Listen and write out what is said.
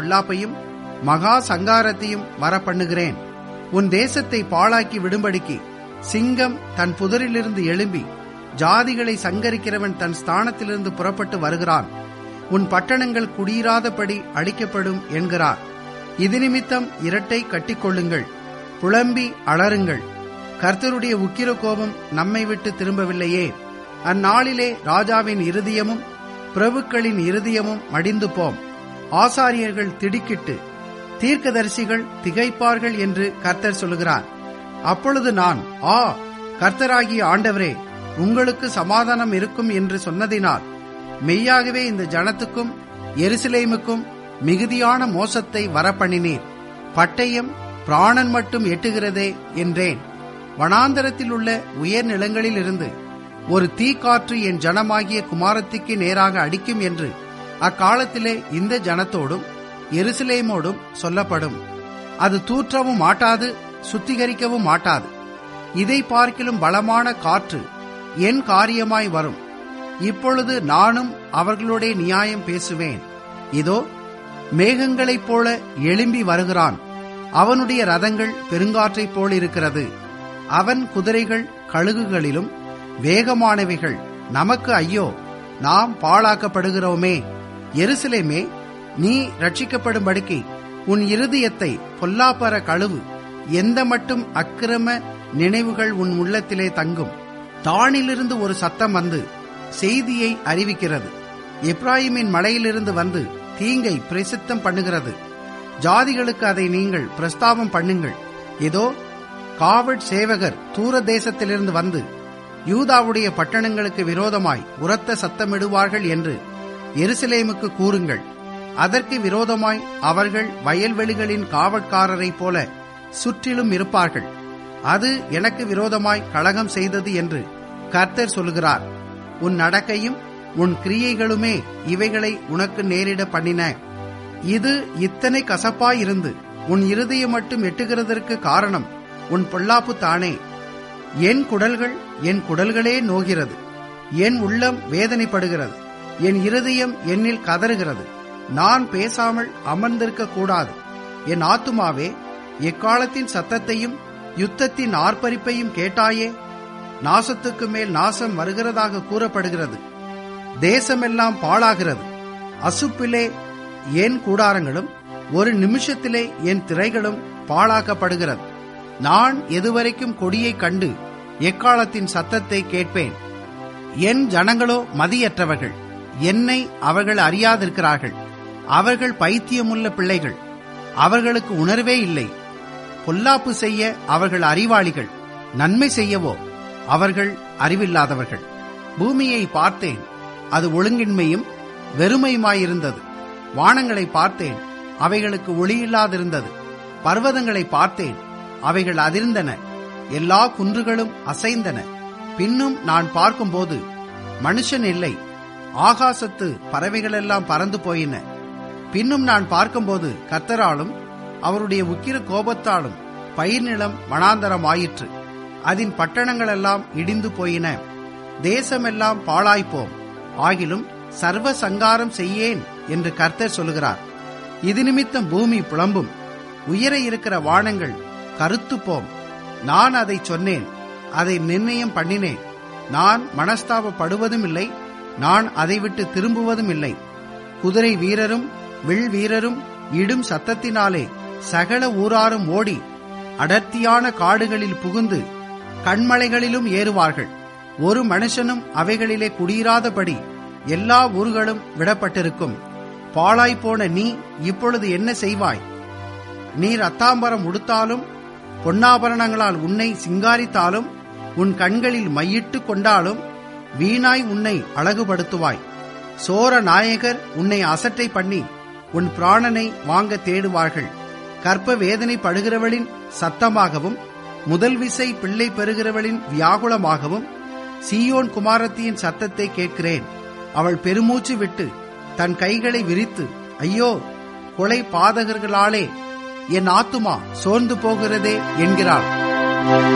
பொல்லாப்பையும் மகா சங்காரத்தையும் வரப்பண்ணுகிறேன் உன் தேசத்தை பாழாக்கி விடும்படிக்கு சிங்கம் தன் புதரிலிருந்து எழும்பி ஜாதிகளை சங்கரிக்கிறவன் தன் ஸ்தானத்திலிருந்து புறப்பட்டு வருகிறான் உன் பட்டணங்கள் குடியிராதபடி அழிக்கப்படும் என்கிறார் இது நிமித்தம் இரட்டை கட்டிக்கொள்ளுங்கள் புலம்பி அலறுங்கள் கர்த்தருடைய உக்கிர கோபம் நம்மை விட்டு திரும்பவில்லையே அந்நாளிலே ராஜாவின் இருதயமும் பிரபுக்களின் இருதயமும் மடிந்து போம் ஆசாரியர்கள் திடுக்கிட்டு தீர்க்கதரிசிகள் திகைப்பார்கள் என்று கர்த்தர் சொல்கிறார் அப்பொழுது நான் ஆ கர்த்தராகிய ஆண்டவரே உங்களுக்கு சமாதானம் இருக்கும் என்று சொன்னதினால் மெய்யாகவே இந்த ஜனத்துக்கும் எருசலேமுக்கும் மிகுதியான மோசத்தை வரப்பண்ணினீர் பட்டயம் பிராணன் மட்டும் எட்டுகிறதே என்றேன் வனாந்தரத்தில் உள்ள உயர் நிலங்களில் இருந்து ஒரு தீக்காற்று என் ஜனமாகிய குமாரத்திக்கு நேராக அடிக்கும் என்று அக்காலத்திலே இந்த ஜனத்தோடும் எருசலேமோடும் சொல்லப்படும் அது தூற்றவும் மாட்டாது சுத்திகரிக்கவும் மாட்டாது இதை பார்க்கிலும் பலமான காற்று என் காரியமாய் வரும் இப்பொழுது நானும் அவர்களுடைய நியாயம் பேசுவேன் இதோ மேகங்களைப் போல எழும்பி வருகிறான் அவனுடைய ரதங்கள் பெருங்காற்றைப் போல் இருக்கிறது அவன் குதிரைகள் கழுகுகளிலும் வேகமானவைகள் நமக்கு ஐயோ நாம் பாழாக்கப்படுகிறோமே எருசலேமே நீ ரட்சிக்கப்படும்படிக்கு உன் இருதயத்தை பொல்லாப்பற கழுவு எந்த மட்டும் அக்கிரம நினைவுகள் உன் உள்ளத்திலே தங்கும் தானிலிருந்து ஒரு சத்தம் வந்து செய்தியை அறிவிக்கிறது எப்ராஹிமின் மலையிலிருந்து வந்து தீங்கை பிரசித்தம் பண்ணுகிறது ஜாதிகளுக்கு அதை நீங்கள் பிரஸ்தாபம் பண்ணுங்கள் இதோ காவட் சேவகர் தூர தேசத்திலிருந்து வந்து யூதாவுடைய பட்டணங்களுக்கு விரோதமாய் உரத்த சத்தமிடுவார்கள் என்று எருசலேமுக்கு கூறுங்கள் அதற்கு விரோதமாய் அவர்கள் வயல்வெளிகளின் காவற்காரரைப் போல சுற்றிலும் இருப்பார்கள் அது எனக்கு விரோதமாய் கழகம் செய்தது என்று கர்த்தர் சொல்கிறார் உன் நடக்கையும் உன் கிரியைகளுமே இவைகளை உனக்கு நேரிட பண்ணின இது இத்தனை கசப்பாயிருந்து உன் இருதயம் மட்டும் எட்டுகிறதற்கு காரணம் உன் பொல்லாப்பு தானே என் குடல்கள் என் குடல்களே நோகிறது என் உள்ளம் வேதனைப்படுகிறது என் இருதயம் என்னில் கதறுகிறது நான் பேசாமல் அமர்ந்திருக்க கூடாது என் ஆத்துமாவே எக்காலத்தின் சத்தத்தையும் யுத்தத்தின் ஆர்ப்பரிப்பையும் கேட்டாயே நாசத்துக்கு மேல் நாசம் வருகிறதாக கூறப்படுகிறது தேசமெல்லாம் பாழாகிறது அசுப்பிலே என் கூடாரங்களும் ஒரு நிமிஷத்திலே என் திரைகளும் பாழாக்கப்படுகிறது நான் எதுவரைக்கும் கொடியை கண்டு எக்காலத்தின் சத்தத்தை கேட்பேன் என் ஜனங்களோ மதியற்றவர்கள் என்னை அவர்கள் அறியாதிருக்கிறார்கள் அவர்கள் பைத்தியமுள்ள பிள்ளைகள் அவர்களுக்கு உணர்வே இல்லை பொல்லாப்பு செய்ய அவர்கள் அறிவாளிகள் நன்மை செய்யவோ அவர்கள் அறிவில்லாதவர்கள் பூமியை பார்த்தேன் அது ஒழுங்கின்மையும் வெறுமையுமாயிருந்தது வானங்களை பார்த்தேன் அவைகளுக்கு ஒளியில்லாதிருந்தது பர்வதங்களை பார்த்தேன் அவைகள் அதிர்ந்தன எல்லா குன்றுகளும் அசைந்தன பின்னும் நான் பார்க்கும்போது மனுஷன் இல்லை ஆகாசத்து பறவைகளெல்லாம் பறந்து போயின பின்னும் நான் பார்க்கும்போது கத்தராலும் அவருடைய உக்கிர கோபத்தாலும் பயிர் நிலம் வனாந்தரமாயிற்று அதன் பட்டணங்களெல்லாம் இடிந்து போயின தேசமெல்லாம் பாழாய்ப்போம் ஆகிலும் சர்வ சங்காரம் செய்யேன் என்று கர்த்தர் சொல்லுகிறார் இது நிமித்தம் பூமி புலம்பும் உயர இருக்கிற வானங்கள் கருத்துப்போம் நான் அதை சொன்னேன் அதை நிர்ணயம் பண்ணினேன் நான் மனஸ்தாபப்படுவதும் இல்லை நான் அதை விட்டு திரும்புவதும் இல்லை குதிரை வீரரும் வில் வீரரும் இடும் சத்தத்தினாலே சகல ஊராரும் ஓடி அடர்த்தியான காடுகளில் புகுந்து கண்மலைகளிலும் ஏறுவார்கள் ஒரு மனுஷனும் அவைகளிலே குடியிராதபடி எல்லா ஊர்களும் விடப்பட்டிருக்கும் பாழாய்ப்போன நீ இப்பொழுது என்ன செய்வாய் நீர் அத்தாம்பரம் உடுத்தாலும் பொன்னாபரணங்களால் உன்னை சிங்காரித்தாலும் உன் கண்களில் மையிட்டு கொண்டாலும் வீணாய் உன்னை அழகுபடுத்துவாய் சோர நாயகர் உன்னை அசட்டை பண்ணி உன் பிராணனை வாங்க தேடுவார்கள் கற்ப வேதனை படுகிறவளின் சத்தமாகவும் முதல் விசை பிள்ளை பெறுகிறவளின் வியாகுலமாகவும் சீயோன் குமாரத்தியின் சத்தத்தை கேட்கிறேன் அவள் பெருமூச்சு விட்டு தன் கைகளை விரித்து ஐயோ கொலை பாதகர்களாலே என் ஆத்துமா சோர்ந்து போகிறதே என்கிறாள்